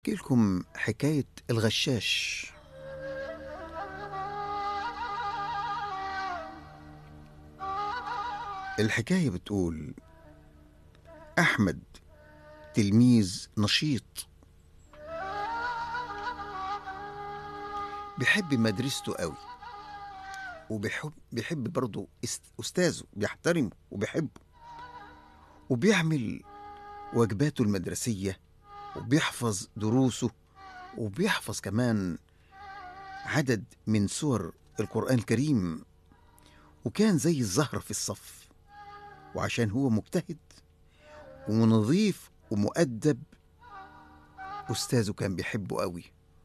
احكي لكم حكاية الغشاش الحكاية بتقول أحمد تلميذ نشيط بيحب مدرسته قوي وبيحب بيحب برضه است- أستاذه بيحترمه وبيحبه وبيعمل واجباته المدرسية وبيحفظ دروسه وبيحفظ كمان عدد من سور القرآن الكريم وكان زي الزهرة في الصف وعشان هو مجتهد ونظيف ومؤدب أستاذه كان بيحبه قوي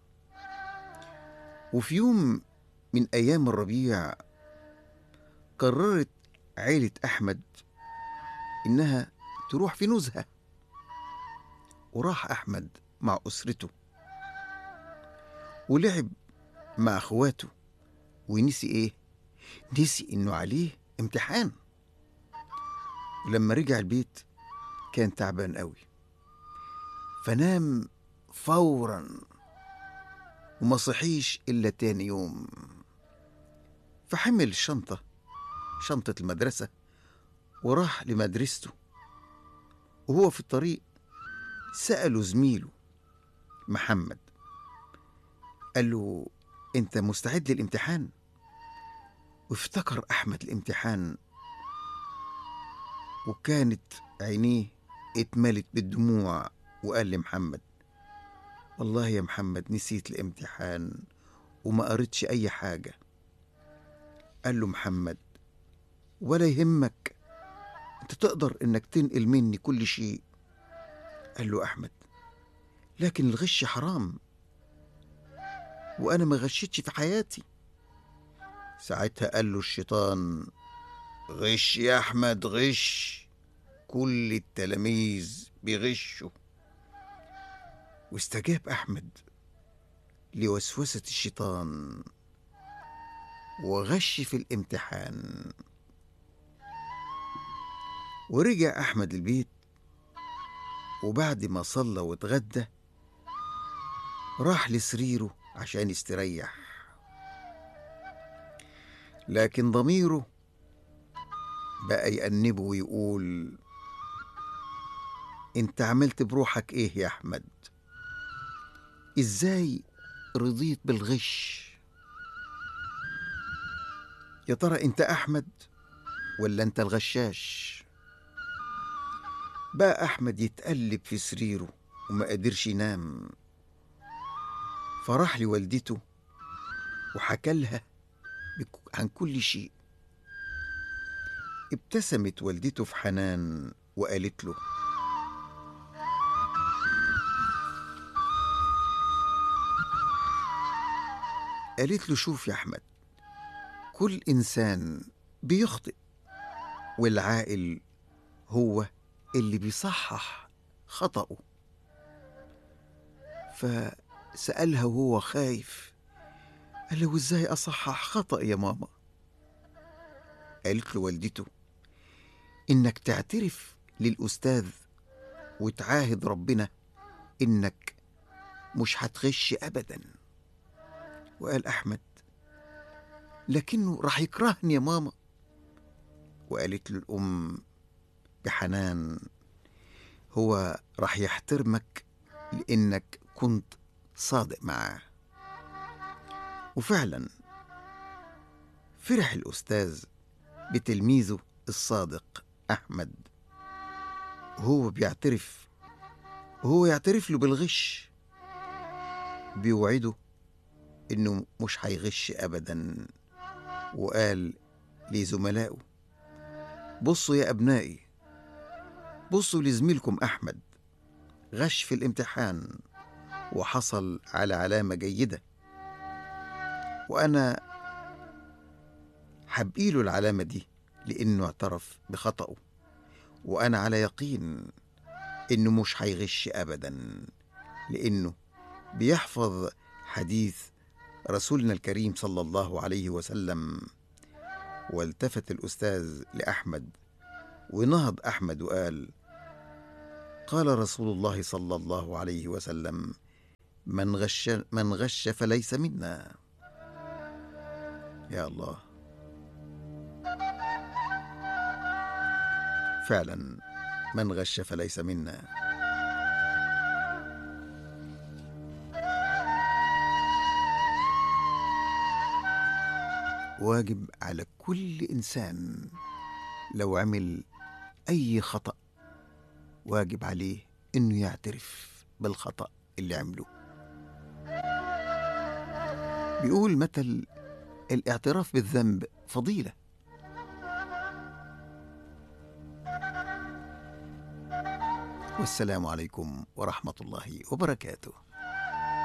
وفي يوم من أيام الربيع قررت عيلة أحمد إنها تروح في نزهة وراح أحمد مع أسرته ولعب مع أخواته ونسي إيه؟ نسي إنه عليه امتحان ولما رجع البيت كان تعبان قوي فنام فورا وما صحيش إلا تاني يوم فحمل الشنطة شنطة المدرسة وراح لمدرسته وهو في الطريق سأله زميله محمد قال له أنت مستعد للامتحان؟ وافتكر أحمد الامتحان وكانت عينيه اتملت بالدموع وقال لمحمد والله يا محمد نسيت الامتحان وما قريتش أي حاجة قال له محمد ولا يهمك انت تقدر انك تنقل مني كل شيء قال له احمد لكن الغش حرام وانا ما غشيتش في حياتي ساعتها قال له الشيطان غش يا احمد غش كل التلاميذ بيغشوا واستجاب احمد لوسوسه الشيطان وغش في الامتحان ورجع أحمد البيت وبعد ما صلى واتغدى راح لسريره عشان يستريح لكن ضميره بقى يأنبه ويقول انت عملت بروحك ايه يا احمد ازاي رضيت بالغش يا ترى انت احمد ولا انت الغشاش بقى أحمد يتقلب في سريره وما قدرش ينام فراح لوالدته وحكى لها بك- عن كل شيء ابتسمت والدته في حنان وقالت له قالت له شوف يا أحمد كل إنسان بيخطئ والعاقل هو اللي بيصحح خطأه فسألها وهو خايف قال له ازاي أصحح خطأ يا ماما قالت له والدته إنك تعترف للأستاذ وتعاهد ربنا إنك مش هتغش أبدا وقال أحمد لكنه راح يكرهني يا ماما وقالت له الأم بحنان هو راح يحترمك لأنك كنت صادق معاه وفعلا فرح الأستاذ بتلميذه الصادق أحمد هو بيعترف وهو يعترف له بالغش بيوعده إنه مش هيغش أبدا وقال لزملائه بصوا يا أبنائي بصوا لزميلكم أحمد غش في الامتحان وحصل على علامة جيدة وأنا حبقيله العلامة دي لأنه اعترف بخطأه وأنا على يقين إنه مش هيغش أبدا لأنه بيحفظ حديث رسولنا الكريم صلى الله عليه وسلم والتفت الأستاذ لأحمد ونهض أحمد وقال قال رسول الله صلى الله عليه وسلم من غش من غش فليس منا يا الله فعلا من غش فليس منا واجب على كل انسان لو عمل اي خطا واجب عليه انه يعترف بالخطا اللي عمله بيقول مثل الاعتراف بالذنب فضيله والسلام عليكم ورحمه الله وبركاته